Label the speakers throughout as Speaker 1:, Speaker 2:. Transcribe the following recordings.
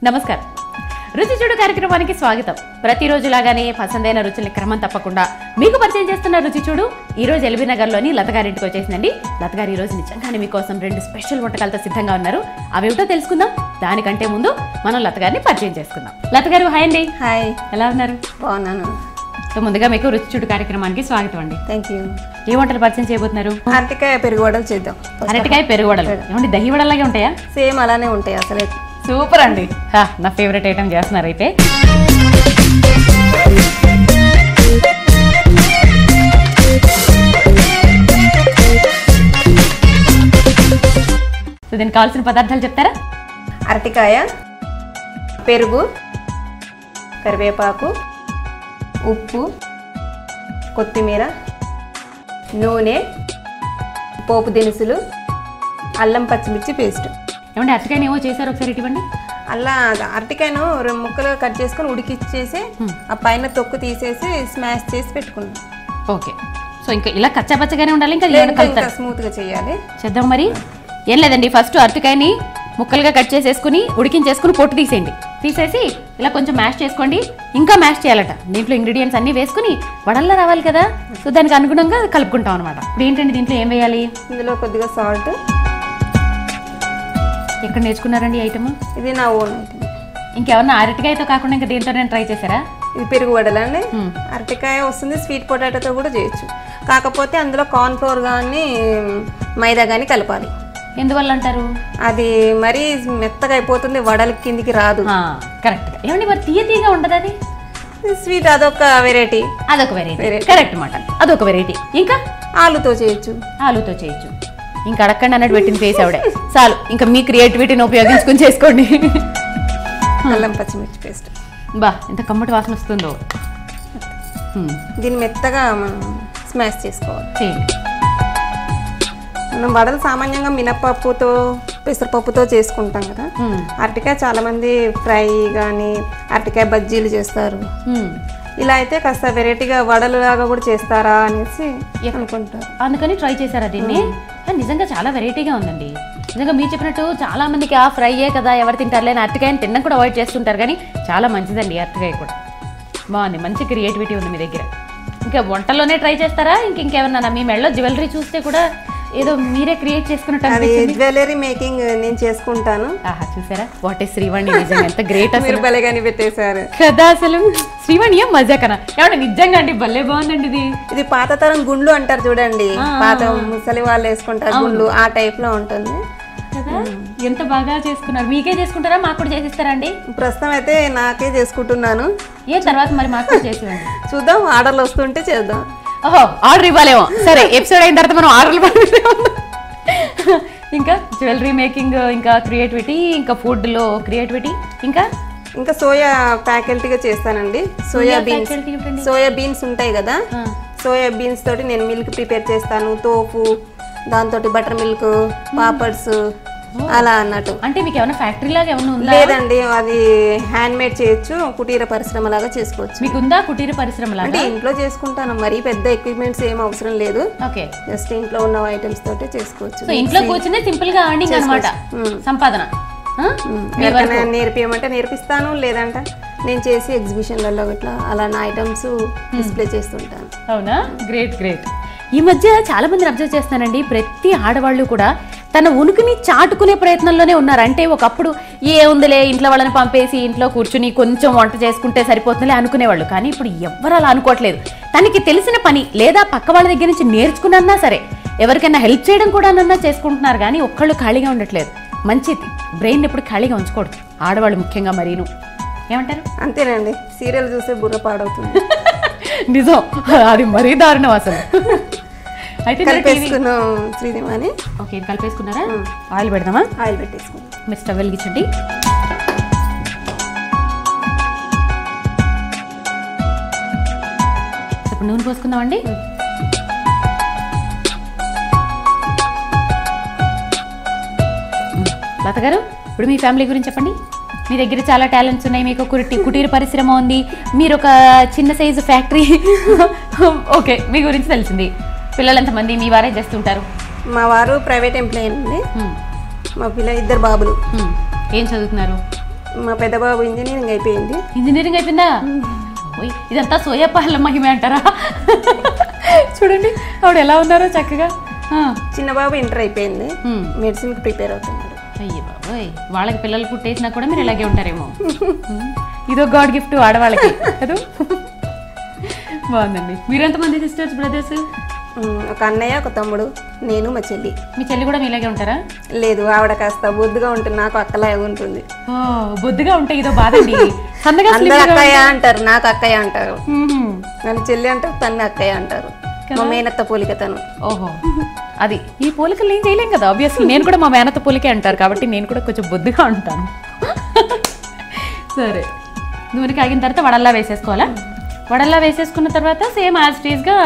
Speaker 1: నమస్కారం రుచి చూడు కార్యక్రమానికి స్వాగతం ప్రతిరోజు లాగానే పసందైన రుచుల్ని క్రమం తప్పకుండా మీకు పరిచయం చేస్తున్న రుచి చూడు ఈ రోజు ఎల్బీ నగర్లోని లతగారింటికి వచ్చేసిందండి లతగారు ఈ రోజు నిజంగానే మీకోసం రెండు స్పెషల్ వంటకాలతో సిద్ధంగా ఉన్నారు అవేమిటో తెలుసుకుందాం దానికంటే ముందు మనం లతగారిని పరిచయం చేసుకుందాం లతగారు హాయ్ అండి
Speaker 2: హాయ్
Speaker 1: ఎలా ఉన్నారు
Speaker 2: బాగున్నాను
Speaker 1: సో ముందుగా మీకు రుచి చూడు కార్యక్రమానికి స్వాగతం అండి
Speaker 2: థ్యాంక్ యూ
Speaker 1: ఏ వంటలు పరిచయం చేయబోతున్నారు
Speaker 2: అరటికాయ పెరుగు వడలు చేద్దాం
Speaker 1: అరటికాయ పెరుగు వడలు ఏమండి దహి వడలాగే ఉంటాయా
Speaker 2: సేమ్ అలానే ఉంటాయి అసలే
Speaker 1: సూపర్ అండి హా, నా ఫేవరెట్ ఐటమ్ చేస్తున్నారు అయితే సో దీనికి కావాల్సిన పదార్థాలు చెప్తారా
Speaker 2: అరటికాయ పెరుగు కరివేపాకు ఉప్పు కొత్తిమీర నూనె పోపు దినుసులు అల్లం పచ్చిమిర్చి పేస్ట్
Speaker 1: ఏమండి అరటికాయని ఏమో చేశారు ఒకసారి ఇటువంటి
Speaker 2: అలా అరటికాయను రెండు ముక్కలుగా కట్ చేసుకొని ఉడికిచ్చేసి ఆ పైన తొక్కు తీసేసి స్మాష్ చేసి పెట్టుకున్నాం
Speaker 1: ఓకే సో ఇంకా ఇలా కచ్చాపచ్చగానే ఉండాలి ఇంకా
Speaker 2: లేదు,
Speaker 1: ఏమైనా
Speaker 2: ఇంకా
Speaker 1: కలుపుతారా?
Speaker 2: స్మూత్గా చేయాలి
Speaker 1: చేద్దాం మరి ఏం లేదండి ఫస్ట్ అరటికాయని ముక్కలుగా కట్ చేసేసుకుని ఉడికించేసుకుని పొట్టు తీసేయండి తీసేసి ఇలా కొంచెం మ్యాష్ చేసుకోండి ఇంకా మ్యాష్ చేయాలట దీంట్లో ఇంగ్రీడియంట్స్ అన్నీ వేసుకుని వడల్లా రావాలి కదా సో దానికి అనుగుణంగా కలుపుకుంటాం అనమాట ఇప్పుడు ఏంటండి దీంట్లో ఏం వేయాలి
Speaker 2: ఇందులో కొద్దిగా సాల్ట్
Speaker 1: ఎక్కడ నేర్చుకున్నారండి ఈ ఐటమ్
Speaker 2: ఇది నా ఓన్ ఐటమ్
Speaker 1: ఇంకెవరన్నా అరటికాయతో కాకుండా ఇంకా దీంతో ట్రై చేశారా
Speaker 2: ఇది పెరుగు వడలండి
Speaker 1: మ్మ్.
Speaker 2: అరటికాయ వస్తుంది స్వీట్ పొటాటోతో కూడా చేయొచ్చు కాకపోతే అందులో కార్న్ ఫ్లోర్ కానీ మైదా కానీ కలపాలి
Speaker 1: ఎందువల్ల అంటారు
Speaker 2: అది మరీ మెత్తగా అయిపోతుంది వడల కిందికి రాదు
Speaker 1: కరెక్ట్ ఏమండి మరి తీయ తీయగా ఉండదు అది
Speaker 2: స్వీట్ అదొక వెరైటీ
Speaker 1: అదొక వెరైటీ
Speaker 2: Variety.
Speaker 1: కరెక్ట్ మాట అదొక వెరైటీ ఇంకా
Speaker 2: ఆలుతో చేయొచ్చు
Speaker 1: ఆలుతో చేయొచ్చు ఇంకా అడగండి అన్నట్టు పెట్టిన ఫేస్ ఆవిడే చాలు ఇంకా మీ క్రియేటివిటీని ఉపయోగించుకుని చేసుకోండి
Speaker 2: అల్లం పచ్చిమిర్చి పేస్ట్
Speaker 1: బా ఎంత కమ్మటి వాసన వస్తుందో హ్మ్,
Speaker 2: దీన్ని మెత్తగా మనం స్మాష్ చేసుకోవాలి
Speaker 1: చేయండి
Speaker 2: మనం వడలు సామాన్యంగా మినపప్పుతో పెసరపప్పుతో చేసుకుంటాం కదా
Speaker 1: హ్మ్,
Speaker 2: అరటికాయ చాలామంది ఫ్రై కానీ అరటికాయ బజ్జీలు చేస్తారు
Speaker 1: హ్మ్.
Speaker 2: ఇలా అయితే కాస్త వెరైటీగా వడలు లాగా కూడా చేస్తారా అనేసి అనుకుంటారు
Speaker 1: అందుకని ట్రై చేశారా దీన్ని కానీ నిజంగా చాలా వెరైటీగా ఉందండి నిజంగా మీరు చెప్పినట్టు చాలా మందికి ఆ ఫ్రైయే కదా ఎవరు తింటారులే అని అరటికాయని తినడం కూడా అవాయిడ్ చేస్తుంటారు కానీ చాలా మంచిదండి అరటికాయ కూడా బాగుంది మంచి క్రియేటివిటీ ఉంది మీ దగ్గర ఇంకా వంటల్లోనే ట్రై చేస్తారా ఇంక ఇంకేమన్నా మీ మెడలో జ్యువెలరీ చూస్తే కూడా ఏదో మీరే క్రియేట్ చేసుకున్నట్టు
Speaker 2: అది
Speaker 1: అనిపించింది
Speaker 2: జ్యువెలరీ మేకింగ్ నేను చేసుకుంటాను
Speaker 1: ఆహా చూసారా వాట్ ఈస్ శ్రీవాణి నిజంగా ఎంత గ్రేట్ అసలు
Speaker 2: మీరు భలేగాని పెట్టేశారు
Speaker 1: కదా అసలు శ్రీవాణి ఏం మజాకనా ఏమంటే నిజంగా అండి భలే బాగుందండి ఇది
Speaker 2: ఇది పాత తరం గుండ్లు అంటారు చూడండి పాత ముసలి వాళ్ళు వేసుకుంటారు గుండ్లు ఆ టైప్ లో ఉంటుంది
Speaker 1: కదా ఎంత బాగా చేసుకున్నారు మీకే చేసుకుంటారా మాకు కూడా చేసిస్తారా అండి
Speaker 2: ప్రస్తుతం అయితే నాకే చేసుకుంటున్నాను
Speaker 1: ఏ తర్వాత మరి మాకు కూడా చేసివ్వండి
Speaker 2: చూద్దాం ఆర్డర్లు వస్తుంటే చేద్దాం
Speaker 1: ఓహో ఆర్డర్ ఇవ్వాలేమో సరే ఎపిసోడ్ అయిన తర్వాత మనం ఆర్డర్లు పంపిస్తే ఇంకా జ్యువెలరీ మేకింగ్ ఇంకా క్రియేటివిటీ ఇంకా ఫుడ్లో క్రియేటివిటీ ఇంకా
Speaker 2: ఇంకా సోయా ఫ్యాకల్టీగా చేస్తానండి సోయా బీన్స్
Speaker 1: faculty ఏంటండి?
Speaker 2: సోయా బీన్స్ ఉంటాయి కదా
Speaker 1: ఆ,
Speaker 2: సోయా బీన్స్ తోటి నేను మిల్క్ ప్రిపేర్ చేస్తాను తోపు దాంతో బటర్ మిల్క్ పాపడ్స్ అలా అన్నట్టు
Speaker 1: అంటే మీకు ఏమైనా ఫ్యాక్టరీ లాగా ఏమైనా ఉందా
Speaker 2: లేదండి అది హ్యాండ్ మేడ్ చేయొచ్చు కుటీర పరిశ్రమ లాగా చేసుకోవచ్చు
Speaker 1: మీకు ఉందా కుటీర పరిశ్రమ లాగా
Speaker 2: అంటే ఇంట్లో చేసుకుంటాను మరీ పెద్ద ఎక్విప్మెంట్స్ ఏం అవసరం లేదు
Speaker 1: ఓకే
Speaker 2: జస్ట్ ఇంట్లో ఉన్న ఐటమ్స్ తోటే చేసుకోవచ్చు
Speaker 1: సో ఇంట్లో కూర్చునే సింపుల్ గా అర్నింగ్ అనమాట సంపాదన ఆ?
Speaker 2: ఎవరికైనా నేర్పియమంటే నేర్పిస్తాను లేదంట నేను చేసి ఎగ్జిబిషన్లలో ఇట్లా అలా నా ఐటమ్స్ డిస్ప్లే చేస్తుంటాను
Speaker 1: అవునా గ్రేట్ గ్రేట్ ఈ మధ్య చాలా మందిని అబ్జర్వ్ చేస్తానండి ప్రతి ఆడవాళ్ళు కూడా తన ఉనికిని చాటుకునే ప్రయత్నంలోనే ఉన్నారు అంటే ఒకప్పుడు ఏ ఉందిలే ఇంట్లో వాళ్ళని పంపేసి ఇంట్లో కూర్చుని కొంచెం వంట చేసుకుంటే సరిపోతుందిలే అనుకునేవాళ్ళు కానీ ఇప్పుడు ఎవ్వరు అలా అనుకోవట్లేదు తనకి తెలిసిన పని లేదా పక్క వాళ్ళ దగ్గర నుంచి నేర్చుకున్నా సరే ఎవరికైనా హెల్ప్ చేయడం కూడా అన్నా చేసుకుంటున్నారు కానీ ఒక్కళ్ళు ఖాళీగా ఉండట్లేదు మంచిది బ్రెయిన్ ఎప్పుడు ఖాళీగా ఉంచకూడదు ఆడవాళ్ళు ముఖ్యంగా మరీను ఏమంటారు
Speaker 2: అంతేనండి సీరియల్ చూస్తే బుర్ర పాడవుతుంది
Speaker 1: నిజం అది మరీ దారుణం అసలు అయితే మీరు టీవీ
Speaker 2: కలిపేసుకున్నాం శ్రీదేవాని
Speaker 1: ఓకే ఇది కలిపేసుకున్నారా ఆయిల్ పెడదామా
Speaker 2: ఆయిల్ పెట్టేసుకున్నాం
Speaker 1: మీరు స్టవ్ వెలిగించండి ఇప్పుడు నూనె పోసుకుందామండి మ్మ్. లత గారు ఇప్పుడు మీ ఫ్యామిలీ గురించి చెప్పండి మీ దగ్గర చాలా టాలెంట్స్ ఉన్నాయి మీకు కుటి కుటీర పరిశ్రమ ఉంది మీరు ఒక చిన్న సైజు ఫ్యాక్టరీ ఓకే మీ గురించి తెలిసింది పిల్లలు ఎంతమంది మీ వారే చేస్తుంటారు
Speaker 2: మా వారు ప్రైవేట్ ఎంప్లాయీ అండి
Speaker 1: మ్మ్.
Speaker 2: మా పిల్ల ఇద్దరు బాబులు
Speaker 1: మ్మ్. ఏం చదువుతున్నారు
Speaker 2: మా పెద్ద బాబు ఇంజనీరింగ్ అయిపోయింది
Speaker 1: ఇంజనీరింగ్ అయిపోయిందా ఓయ్ ఇదంతా సోయా పాల మహిమే అంటారా చూడండి ఆవిడ ఎలా ఉన్నారో చక్కగా ఆ.
Speaker 2: చిన్న బాబు ఇంటర్ అయిపోయింది
Speaker 1: హ్మ్.
Speaker 2: మెడిసిన్కి ప్రిపేర్ అవుతున్నాడు
Speaker 1: అయ్యో బాబోయ్ వాళ్ళకి పిల్లలు పుట్టేసినా కూడా మీరు ఇలాగే ఉంటారేమో ఉమ్. ఇదో గాడ్ గిఫ్ట్ ఆడవాళ్ళకి కదా బాగుందండి మీరెంతమంది సిస్టర్స్ బ్రదర్స్
Speaker 2: హ్మ్, ఒక అన్నయ్య ఒక తమ్ముడు నేను మా చెల్లి
Speaker 1: మీ చెల్లి కూడా మీలాగే ఉంటారా
Speaker 2: లేదు ఆవిడ కాస్త బొద్దుగా ఉంటుంది నాకు అక్కలాగా ఉంటుంది
Speaker 1: ఓ బొద్దుగా ఉంటే ఇదో బాధండి సన్నగా
Speaker 2: అందరు అక్కయ్య అంటారు నాకు అక్కయ్య అంటారు
Speaker 1: మ్మ్.
Speaker 2: నన్ను చెల్లి అంటారు తన్ని అక్కయ్య అంటారు మా మేనత్త పోలిక తను
Speaker 1: ఓహో అది ఈ పోలికలు ఏం చేయలేం కదా ఆబ్వియస్లీ నేను కూడా మా మేనత పోలికే అంటారు కాబట్టి నేను కూడా కొంచెం బొద్దుగా ఉంటాను సరే నూనె కాగిన తర్వాత వడల్లా వేసేసుకోవాలా వడల్లా వేసేసుకున్న తర్వాత సేమ్ యాజ్ టీజ్గా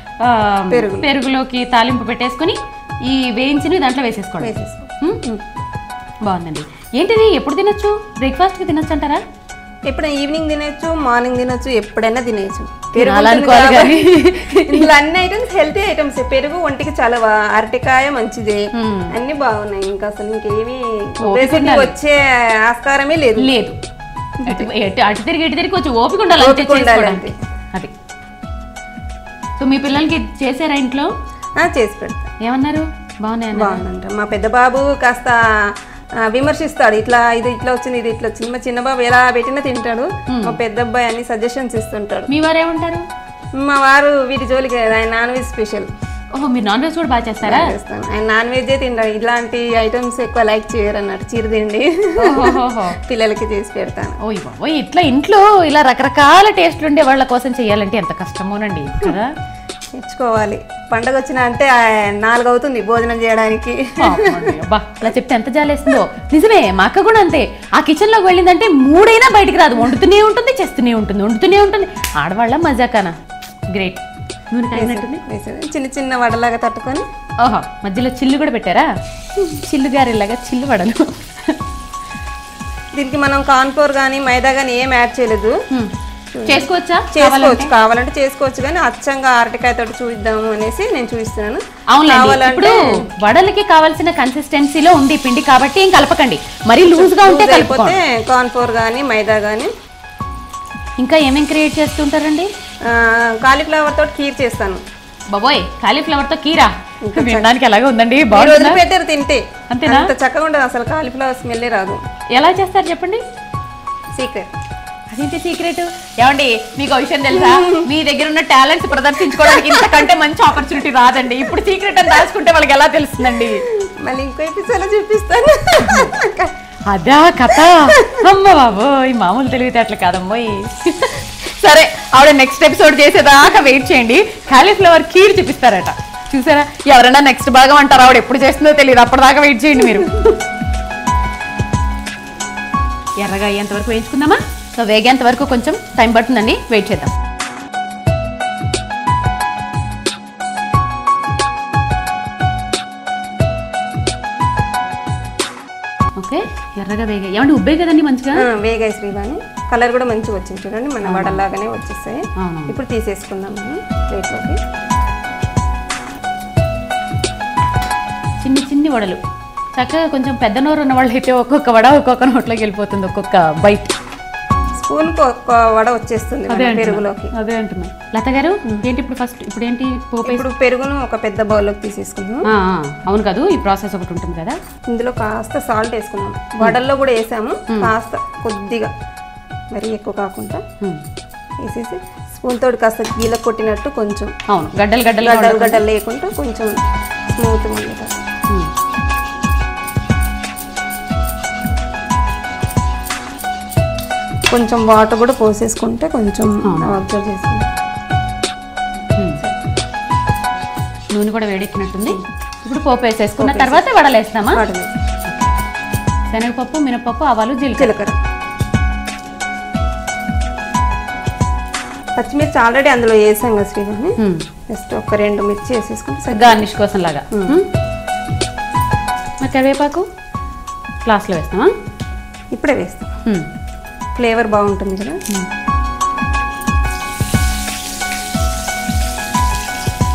Speaker 1: పెరుగులోకి తాలింపు పెట్టేసుకుని ఈ వేయించినవి దాంట్లో వేసేసుకోండి
Speaker 2: వేసేసుకో
Speaker 1: మ్మ్? బాగుందండి ఏంటిది ఎప్పుడు తినొచ్చు బ్రేక్ఫాస్ట్కి తినొచ్చు అంటారా
Speaker 2: ఎప్పుడైనా ఈవినింగ్ తినొచ్చు మార్నింగ్ తినొచ్చు ఎప్పుడైనా తినేయచ్చు
Speaker 1: తినాలనుకోవాలి కానీ.
Speaker 2: ఇందులో అన్ని ఐటమ్స్ హెల్తీ ఐటమ్స్ పెరుగు ఒంటికి చాలా బా- అరటికాయ మంచిదే
Speaker 1: మ్మ్.
Speaker 2: అన్ని బాగున్నాయి ఇంకా అసలు ఇంకేమి obesity వచ్చే ఆస్కారమే లేదు
Speaker 1: లేదు అటు ఎటు- అటు తిరిగి ఇటు తిరిగి కొంచెం ఓపిక ఉండాలి అంతే
Speaker 2: ఓపిక ఉండాలి
Speaker 1: చేసుకోవడానికి. అది సో మీ పిల్లలకి చేశారా ఇంట్లో
Speaker 2: ఆ, చేసి పెడతా
Speaker 1: ఏమన్నారు బాగున్నాయి
Speaker 2: బాగుందంట మా పెద్ద బాబు కాస్త ఆ, విమర్శిస్తాడు ఇట్లా ఇది ఇట్లా వచ్చింది ఇది ఇట్లా వచ్చింది మా చిన్న బాబు ఎలా పెట్టినా తింటాడు మా పెద్ద అబ్బాయి అన్ని సజెషన్స్ ఇస్తుంటాడు
Speaker 1: మీ వారు ఏమంటారు
Speaker 2: మా వారు వీటి జోలికి వెళ్ళరు. ఆయన నాన్ వెజ్ స్పెషల్
Speaker 1: ఓహో మీరు నాన్ వెజ్ కూడా బాగా చేస్తారా
Speaker 2: చేస్తాను ఆయన నాన్ వెజే తింటాడు ఇలాంటి ఐటమ్స్ ఎక్కువ లైక్ చేయరు అన్నట్టు చిరుతిండి
Speaker 1: ఓహోహోహో.
Speaker 2: పిల్లలకి చేసి పెడతాను
Speaker 1: ఓయ్ బాబోయ్ ఇట్లా ఇంట్లో ఇలా రకరకాల టేస్ట్లు ఉండే వాళ్ళ కోసం చేయాలంటే ఎంత కష్టమోనండి కదా
Speaker 2: తెచ్చుకోవాలి పండగ వచ్చిన అంటే ఆ, నాలుగు అవుతుంది భోజనం చేయడానికి
Speaker 1: పాపమండి, అబ్బా అలా చెప్తే ఎంత జాలేస్తుందో నిజమే మా అక్క కూడా అంతే ఆ కిచెన్ లోకి వెళ్ళిందంటే మూడైనా బయటికి రాదు వండుతూనే ఉంటుంది చేస్తూనే ఉంటుంది వండుతూనే ఉంటుంది ఆడవాళ్ళ మజాకానా గ్రేట్ నూనె కాగినట్టుంది
Speaker 2: వేసేది. చిన్న చిన్న వడలాగా తట్టుకొని
Speaker 1: ఓహో మధ్యలో చిల్లు కూడా పెట్టారా చిల్లు గారెలాగా చిల్లు వడలు
Speaker 2: దీనికి మనం కార్న్ఫ్లోర్ కానీ మైదా కానీ ఏం యాడ్ చేయలేదు
Speaker 1: హ్మ్. చేసుకోవచ్చా
Speaker 2: చేసుకోవచ్చు కావాలంటే చేసుకోవచ్చు కానీ అచ్చంగా అరటికాయ తోటి చూద్దాము అనేసి నేను చూపిస్తున్నాను
Speaker 1: అవునండి
Speaker 2: కావాలంటే
Speaker 1: ఇప్పుడు వడలకి కావాల్సిన కన్సిస్టెన్సీలో ఉంది పిండి కాబట్టి ఏం కలపకండి మరీ లూజ్ గా ఉంటే
Speaker 2: లూజ్
Speaker 1: కలుపుకోండి
Speaker 2: అయిపోతే కార్న్ఫ్లోర్ కానీ మైదా కానీ
Speaker 1: ఇంకా ఏమేం క్రియేట్ చేస్తుంటారండి
Speaker 2: కాలీఫ్లవర్ తోటి కీర్ చేస్తాను
Speaker 1: బాబోయ్ కాలీఫ్లవర్ తో కీరా వినడానికి ఎలాగో ఉందండి
Speaker 2: మీరు
Speaker 1: బాగుంటుందా
Speaker 2: వదిలిపెట్టారు తింటే
Speaker 1: అంతేనా?
Speaker 2: అంత చక్కగా ఉండదు అసలు కాలీఫ్లవర్ స్మెల్లే రాదు
Speaker 1: ఎలా చేస్తారు చెప్పండి
Speaker 2: సీక్రెట్
Speaker 1: అదేంటి సీక్రెట్ ఏమండి మీకు ఒక విషయం తెలుసా మీ దగ్గర ఉన్న టాలెంట్స్ ప్రదర్శించుకోవడానికి ఇంతకంటే మంచి ఆపర్చునిటీ రాదండి ఇప్పుడు సీక్రెట్ అని రాసుకుంటే వాళ్ళకి ఎలా తెలుస్తుందండి
Speaker 2: మళ్ళీ ఇంకో ఎపిసోడ్ చూపిస్తాను
Speaker 1: అదా కథ అమ్మ బాబోయ్ మామూలు తెలివితేటలు కాదమ్మోయ్ సరే ఆవిడ నెక్స్ట్ ఎపిసోడ్ చేసేదాకా వెయిట్ చేయండి కాలీఫ్లవర్ కీర్ చూపిస్తారట చూసారా ఎవరైనా నెక్స్ట్ భాగం అంటారు ఆవిడ ఎప్పుడు చేస్తుందో తెలియదు అప్పటిదాకా వెయిట్ చేయండి మీరు ఎర్రగా అయ్యేంత వరకు వేయించుకుందామా సో వేగేంత వరకు కొంచెం టైం పడుతుందండి వెయిట్ చేద్దాం ఓకే ఎర్రగా వేగా ఏమంటే ఉబ్బే కదండి మంచిగా
Speaker 2: ఆ, వేగాయి శ్రీవాణి కలర్ కూడా మంచిగా వచ్చింది చూడండి మన వడలాగానే వచ్చేస్తాయి
Speaker 1: అవును
Speaker 2: ఇప్పుడు తీసేసుకుందాం మనం ప్లేట్లోకి
Speaker 1: చిన్ని చిన్ని వడలు చక్కగా కొంచెం పెద్ద నోరు ఉన్న వాళ్ళు అయితే ఒక్కొక్క వడ ఒక్కొక్క నోట్లోకి వెళ్ళిపోతుంది ఒక్కొక్క బైట్
Speaker 2: స్పూన్ ఒక్క వడ వచ్చేస్తుంది మన
Speaker 1: అదే అంటున్నా.
Speaker 2: పెరుగులోకి
Speaker 1: అదే అంటున్నా లత గారు ఏంటి ఇప్పుడు ఫస్ట్ ఇప్పుడు ఏంటి పోపే
Speaker 2: ఇప్పుడు పెరుగును ఒక పెద్ద బౌల్లోకి తీసేసుకుందాం
Speaker 1: ఆ, ఆ, అవును కాదు ఈ ప్రాసెస్ ఒకటి ఉంటుంది కదా
Speaker 2: ఇందులో కాస్త సాల్ట్ వేసుకున్నాం వడల్లో కూడా వేసాము కాస్త కొద్దిగా మరీ ఎక్కువ కాకుండా
Speaker 1: హ్మ్.
Speaker 2: వేసేసి స్పూన్ తోటి కాస్త గీల కొట్టినట్టు కొంచెం
Speaker 1: అవును గడ్డలు గడ్డలు
Speaker 2: గడ్డలు గడ్డలు లేకుండా కొంచెం స్మూత్గా ఉండేటట్టు
Speaker 1: హ్మ్.
Speaker 2: కొంచెం వాటర్ కూడా పోసేసుకుంటే కొంచెం అబ్జర్వ్ చేసుకుంటాం
Speaker 1: హ్మ్. నూనె కూడా వేడెక్కినట్టుంది ఇప్పుడు పోపు వేసేసుకున్న తర్వాత వడలు వేస్తామా
Speaker 2: వాటర్ వేసి
Speaker 1: శనగపప్పు మినపప్పు ఆవాలు జీలకర్ర
Speaker 2: జీలకర్ర పచ్చిమిర్చి ఆల్రెడీ అందులో వేసాం కదా శ్రీవాణి
Speaker 1: హ్మ్.
Speaker 2: జస్ట్ ఒక రెండు మిర్చి వేసేసుకుంటే సరి
Speaker 1: గార్నిష్ కోసం లాగా హ్మ్. మరి కరివేపాకు గ్లాస్లో వేస్తామా
Speaker 2: ఇప్పుడే వేస్తాం
Speaker 1: హ్మ్.
Speaker 2: ఫ్లేవర్ బాగుంటుంది కదా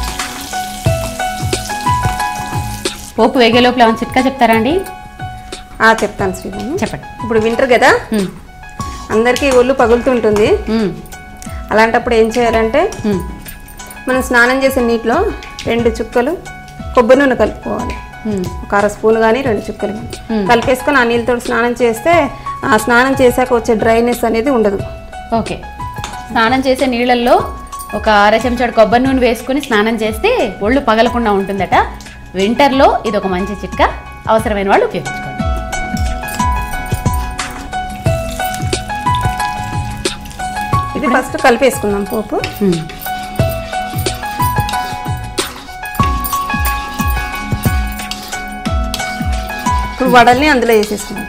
Speaker 1: పోపు వేగే లోపల ఏమైనా చిట్కా చెప్తారా అండి
Speaker 2: ఆ, చెప్తాను శ్రీవాణి
Speaker 1: చెప్పండి
Speaker 2: ఇప్పుడు వింటర్ కదా
Speaker 1: మ్మ్.
Speaker 2: అందరికీ ఒళ్ళు పగులుతుంటుంది
Speaker 1: మ్మ్.
Speaker 2: అలాంటప్పుడు ఏం చేయాలంటే
Speaker 1: మ్మ్.
Speaker 2: మనం స్నానం చేసే నీటిలో రెండు చుక్కలు కొబ్బరి నూనె కలుపుకోవాలి
Speaker 1: మ్మ్.
Speaker 2: ఒక అర స్పూన్ కానీ రెండు చుక్కలు కానీ కలిపేసుకొని ఆ నీళ్ళతో స్నానం చేస్తే ఆ స్నానం చేశాక వచ్చే డ్రైనెస్ అనేది ఉండదు
Speaker 1: ఓకే స్నానం చేసే నీళ్ళల్లో ఒక అర చెంచాడు కొబ్బరి నూనె వేసుకుని స్నానం చేస్తే ఒళ్ళు పగలకుండా ఉంటుందట వింటర్లో ఇది ఒక మంచి చిట్కా అవసరమైన వాళ్ళు ఉపయోగించుకోండి
Speaker 2: ఇది ఫస్ట్ కలిపేసుకుందాం పోపు
Speaker 1: మ్మ్.
Speaker 2: ఇప్పుడు వడల్ని అందులో వేసేసుకుందాం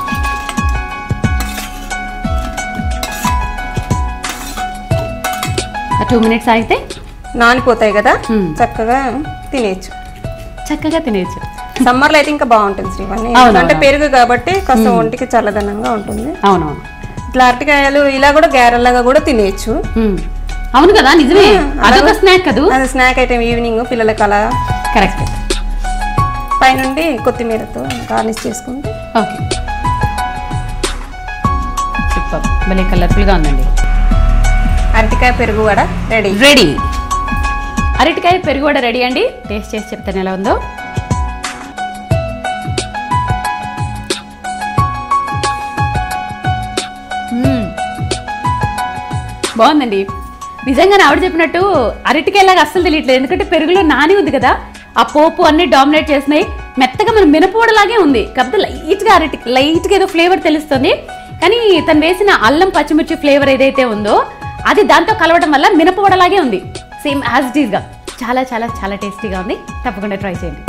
Speaker 1: ఆ టూ మినిట్స్ ఆగితే
Speaker 2: నానిపోతాయి కదా
Speaker 1: మ్మ్.
Speaker 2: చక్కగా తినేయచ్చు
Speaker 1: చక్కగా తినేయచ్చు
Speaker 2: సమ్మర్లో అయితే ఇంకా బాగుంటుంది శ్రీవాణి
Speaker 1: అవును,
Speaker 2: ఎందుకంటే పెరుగు కాబట్టి కాస్త ఒంటికి చల్లదనంగా ఉంటుంది
Speaker 1: అవునవును
Speaker 2: ఇట్లా అరటికాయలు ఇలా కూడా గ్యారెల్లాగా కూడా తినేయచ్చు
Speaker 1: మ్మ్. అవును కదా నిజమే అదొక స్నాక్ కదూ
Speaker 2: అది స్నాక్ ఐటమ్ ఈవినింగ్ పిల్లలకి అలా
Speaker 1: కరెక్ట్
Speaker 2: పైనుండి కొత్తిమీరతో గార్నిష్ చేసుకుంటే
Speaker 1: ఓకే సూపర్ భలే కలర్ఫుల్గా ఉందండి
Speaker 2: అరటికాయ పెరుగు వడ రెడీ
Speaker 1: రెడీ అరటికాయ పెరుగు కూడా రెడీ అండి టేస్ట్ చేసి చెప్తాను ఎలా ఉందో మ్మ్. బాగుందండి నిజంగానే ఆవిడ చెప్పినట్టు అరటికాయలాగా అస్సలు తెలియట్లేదు ఎందుకంటే పెరుగులో నాని ఉంది కదా ఆ పోపు అన్ని డామినేట్ చేసినాయి మెత్తగా మన మినపూడలాగే ఉంది కాకపోతే లైట్గా అరటి లైట్గా ఏదో ఫ్లేవర్ తెలుస్తుంది కానీ తను వేసిన అల్లం పచ్చిమిర్చి ఫ్లేవర్ ఏదైతే ఉందో అది దాంతో కలవడం వల్ల మినపవడలాగే ఉంది సేమ్ యాజ్ ఇట్ ఈస్గా చాలా చాలా చాలా టేస్టీగా ఉంది తప్పకుండా ట్రై చేయండి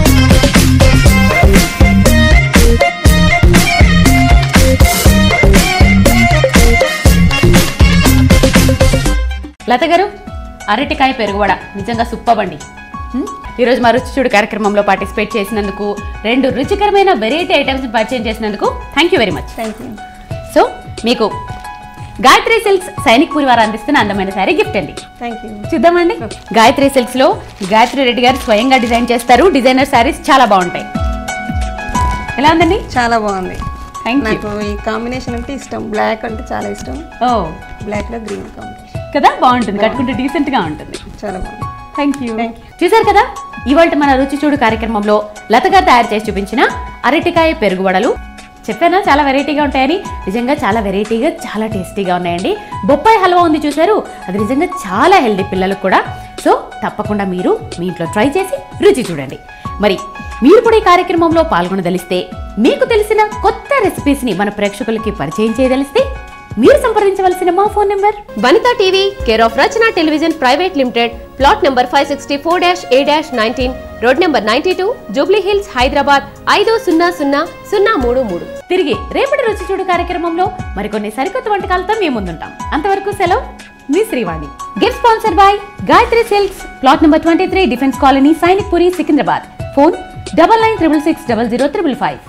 Speaker 1: లత గారు అరటికాయ పెరుగువడ నిజంగా సుప్పబండి హ్మ్? ఈరోజు మా రుచి చూడు కార్యక్రమంలో పార్టిసిపేట్ చేసినందుకు రెండు రుచికరమైన వెరైటీ ఐటమ్స్ పరిచయం చేసినందుకు thank you very much
Speaker 2: thank you
Speaker 1: so మీకు గాయత్రి సిల్క్స్ సైనిక్ పూరి వారు అందిస్తున్న అందమైన శారీ గిఫ్ట్ అండి
Speaker 2: థ్యాంక్ యూ
Speaker 1: చూద్దామండి గాయత్రి సిల్క్స్ లో గాయత్రి రెడ్డి గారు స్వయంగా డిజైన్ చేస్తారు డిజైనర్ శారీస్ చాలా బాగుంటాయి ఎలా ఉందండి
Speaker 2: చాలా బాగుంది
Speaker 1: థ్యాంక్ యూ
Speaker 2: నాకు ఈ కాంబినేషన్ అంటే ఇష్టం బ్లాక్ అంటే చాలా ఇష్టం
Speaker 1: ఓ
Speaker 2: బ్లాక్ లో గ్రీన్ కాంబినేషన్
Speaker 1: కదా బాగుంటుంది కట్టుకుంటే డీసెంట్ గా ఉంటుంది
Speaker 2: చాలా బాగుంది
Speaker 1: థ్యాంక్ యూ చూసారు కదా ఇవాళ మన రుచి చూడు కార్యక్రమంలో లతగా తయారు చేసి చూపించిన అరటికాయ పెరుగు వడలు చెప్పానా చాలా వెరైటీగా ఉంటాయని నిజంగా చాలా వెరైటీగా చాలా టేస్టీగా ఉన్నాయండి బొప్పాయి హల్వా ఉంది చూసారు అది నిజంగా చాలా హెల్దీ పిల్లలకు కూడా సో తప్పకుండా మీరు మీ ఇంట్లో ట్రై చేసి రుచి చూడండి మరి మీరు కూడా ఈ కార్యక్రమంలో పాల్గొనదలిస్తే మీకు తెలిసిన కొత్త రెసిపీస్ని మన ప్రేక్షకులకి పరిచయం చేయదలిస్తే మీరు సంప్రదించవలసిన మా phone number
Speaker 3: Vanitha TV care of Rachana television private limited plot number five sixty four dash A dash nineteen road number ninety two Jubilee Hills Hyderabad ఐదు సున్నా సున్నా సున్నా మూడు మూడు
Speaker 1: తిరిగి రేపటి రుచి చూడు కార్యక్రమంలో మరికొన్ని సరికొత్త వంటకాలతో మేము ముందుంటాం అంతవరకు సెలవు మీ Srivani gift sponsor by Gayatri silks plot number twenty three defence colony Sainik Puri Secunderabad phone double nine triple six double zero triple five